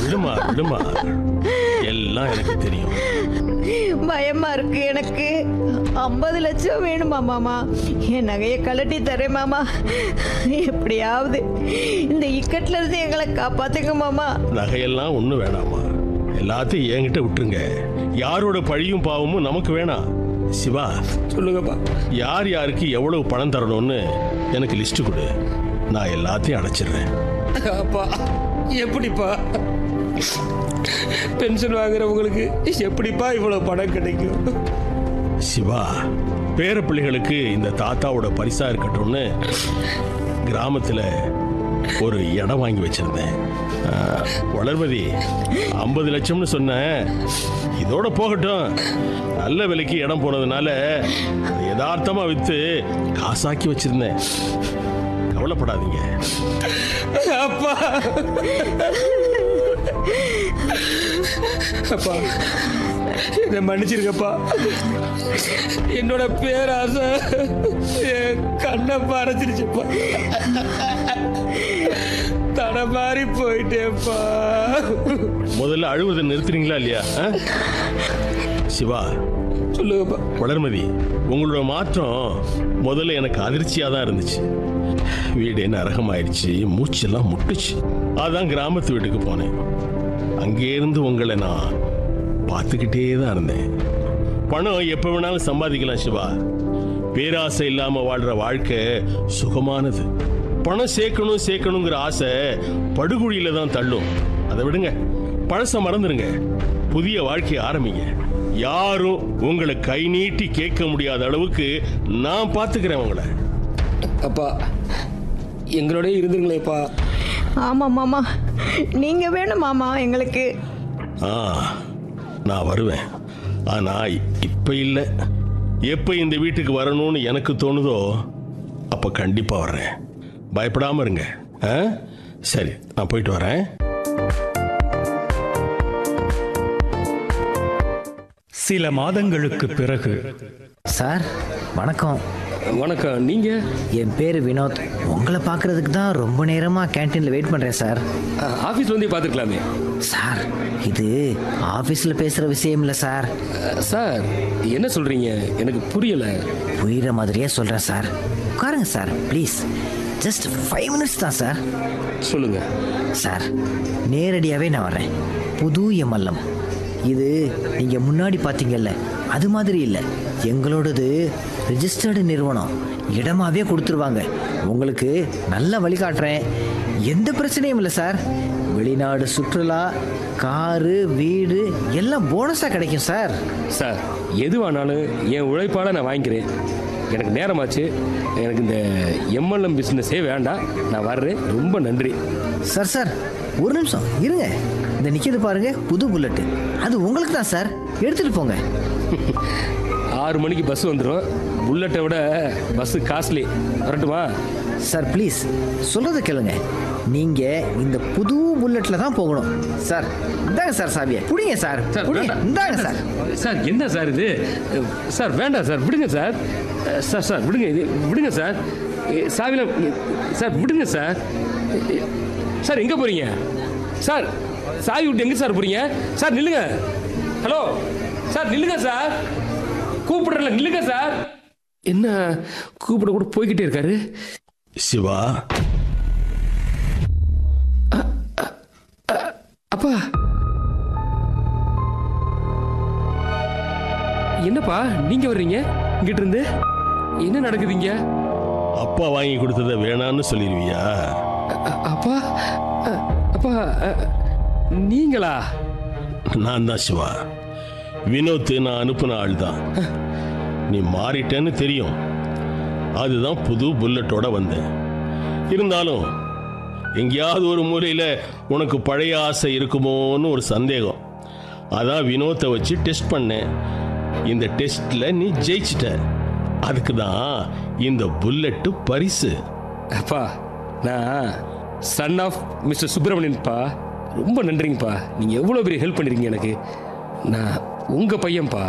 விடுமா விடுமா எல்லாம் எனக்கு தெரியும் பயமா இருக்கு எனக்கு ஐம்பது லட்சம் வேணுமா மாமா என் நகையை கழட்டி தரேன் மாமா எப்படியாவது இந்த இக்கட்ல இருந்து எங்களை காப்பாத்துங்க மாமா நகையெல்லாம் ஒன்றும் வேணாமா எல்லாத்தையும் என்கிட்ட விட்டுருங்க யாரோட பழியும் பாவமும் நமக்கு வேணாம் சிவா சொல்லுங்கப்பா யார் யாருக்கு எவ்வளவு பணம் தரணும்னு எனக்கு லிஸ்ட் கொடு நான் எல்லாத்தையும் அடைச்சிடுறேன் அப்பா எப்படிப்பா பென்ஷன் வாங்குறவங்களுக்கு எப்படிப்பா இவ்வளவு பணம் கிடைக்கும் சிவா பேர பிள்ளைகளுக்கு இந்த தாத்தாவோட பரிசா இருக்கட்டும்னு கிராமத்தில் ஒரு இடம் வாங்கி வச்சிருந்தேன் ஆ, வளர்மதி ஐம்பது லட்சம்னு சொன்னேன் இதோட போகட்டும் நல்ல விலைக்கு இடம் போனதுனால அதை யதார்த்தமா வித்து காசாக்கி வச்சிருந்தேன் கவலைப்படாதீங்க அப்பா அப்பா என்னை மன்னிச்சிருக்கப்பா என்னோட பேராசை என் கண்ணை பறச்சிருச்சுப்பா தட மாறி போயிட்டேப்பா முதல்ல அழுவதை நிறுத்துறீங்களா இல்லையா ஆ? சிவா சொல்லுங்கப்பா வளர்மதி உங்களோட மாற்றம் முதல்ல எனக்கு அதிர்ச்சியாக தான் இருந்துச்சு வீடு நரகமாயிருச்சு மூச்செல்லாம் முட்டுச்சு அதான் கிராமத்து வீட்டுக்கு போனேன் அங்கே இருந்து உங்களை நான் பார்த்துக்கிட்டே தான் இருந்தேன் பணம் எப்போ வேணாலும் சம்பாதிக்கலாம் சிவா பேராசை இல்லாம வாழ்ற வாழ்க்கை சுகமானது பணம் சேர்க்கணும் சேர்க்கணுங்கிற ஆசை படுகுழியில தான் தள்ளும் அதை விடுங்க பழச மறந்துடுங்க புதிய வாழ்க்கையை ஆரம்பிங்க யாரும் உங்களை கை நீட்டி கேட்க முடியாத அளவுக்கு நான் பார்த்துக்கிறேன் உங்களை அப்பா எங்களோடய இருந்துருங்களேப்பா ஆமா மாமா நீங்க வேணும் மாமா எங்களுக்கு ஆ நான் வருவேன் ஆனா இப்ப இல்லை எப்ப இந்த வீட்டுக்கு வரணும்னு எனக்கு தோணுதோ அப்ப கண்டிப்பா வர்றேன் பயப்படாம இருங்க ஆ? சரி நான் போயிட்டு வரேன் சில மாதங்களுக்கு பிறகு சார் வணக்கம் வணக்கம் நீங்கள் என் பேர் வினோத் உங்களை பார்க்கறதுக்கு தான் ரொம்ப நேரமாக கேன்டீனில் வெயிட் பண்ணுறேன் சார் ஆஃபீஸ் வந்து பார்த்துருக்கலாமே சார் இது ஆஃபீஸில் பேசுகிற விஷயம் இல்லை சார் சார் என்ன சொல்கிறீங்க எனக்கு புரியலை புரிகிற மாதிரியே சொல்கிறேன் சார் உட்காருங்க sir please just five minutes தான் சார் சொல்லுங்கள் சார் நேரடியாகவே நான் வரேன் புது எம்எல்எம் இது நீங்கள் முன்னாடி பார்த்தீங்கல்ல அது மாதிரி இல்லை எங்களோடது ரிஜிஸ்டர்டு நிறுவனம் இடமாவே கொடுத்துருவாங்க உங்களுக்கு நல்ல வழிகாட்டுறேன் எந்த பிரச்சனையும் இல்லை சார் வெளிநாடு சுற்றுலா காரு வீடு எல்லாம் போனஸாக கிடைக்கும் சார் சார் எதுவானாலும் என் உழைப்பால் நான் வாங்கிக்கிறேன் எனக்கு நேரமாச்சு எனக்கு இந்த எம்எல்எம் பிஸ்னஸே வேண்டாம் நான் வர்றேன் ரொம்ப நன்றி சார் சார் ஒரு நிமிஷம் இருங்க இந்த நிற்கிது பாருங்க புது புல்லட்டு அது உங்களுக்கு தான் சார் எடுத்துகிட்டு போங்க ஆறு மணிக்கு பஸ் வந்துடும் புல்லட்டை விட பஸ்ஸு காஸ்ட்லி வரட்டுமா சார் ப்ளீஸ் சொல்கிறத கேளுங்க நீங்கள் இந்த புது புல்லட்டில் தான் போகணும் சார் இந்தாங்க சார் சாவியை பிடிங்க சார் சார் புடிங்க. வேண்டாம். இந்தாங்க சார் சார் என்ன சார் இது சார் வேண்டாம் சார் விடுங்க சார் சார் சார் விடுங்க இது விடுங்க சார் சாவில சார் விடுங்க சார் சார் எங்கே போறீங்க சார் சாவி விட்டு எங்கே சார் போறீங்க சார் நில்லுங்க ஹலோ சார் நில்லுங்க சார் கூப்பிடுறல நில்லுங்க சார் என்ன கூப்பிட கூட போய்கிட்டே இருக்காரு சிவா அப்பா என்னப்பா நீங்க வர்றீங்க இங்கிட்டு இருந்து என்ன நடக்குதுங்க அப்பா வாங்கி கொடுத்ததை வேணான்னு சொல்லிடுவியா அ- அப்பா அ- அப்பா அ, நீங்களா நான் தான் சிவா வினோத் நான் அனுப்புன ஆள் தான் நீ மாறிட்டேன்னு தெரியும் அதுதான் புது புல்லட்டோட வந்தேன் இருந்தாலும் எங்கேயாவது ஒரு மூலையில் உனக்கு பழைய ஆசை இருக்குமோன்னு ஒரு சந்தேகம் அதான் வினோத்தை வச்சு டெஸ்ட் பண்ணேன் இந்த டெஸ்ட்ல நீ ஜெயிச்சிட்ட அதுக்கு தான் இந்த புல்லட்டு பரிசு அப்பா நான் சன் ஆஃப் மிஸ்டர் சுப்பிரமணியன்ப்பா ரொம்ப நன்றிங்கப்பா நீங்க எவ்வளோ பெரிய ஹெல்ப் பண்ணிருக்கீங்க எனக்கு நான் உங்க பையன்ப்பா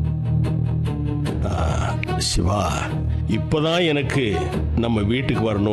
சிவா இப்பதான் எனக்கு நம்ம வீட்டுக்கு வரணும்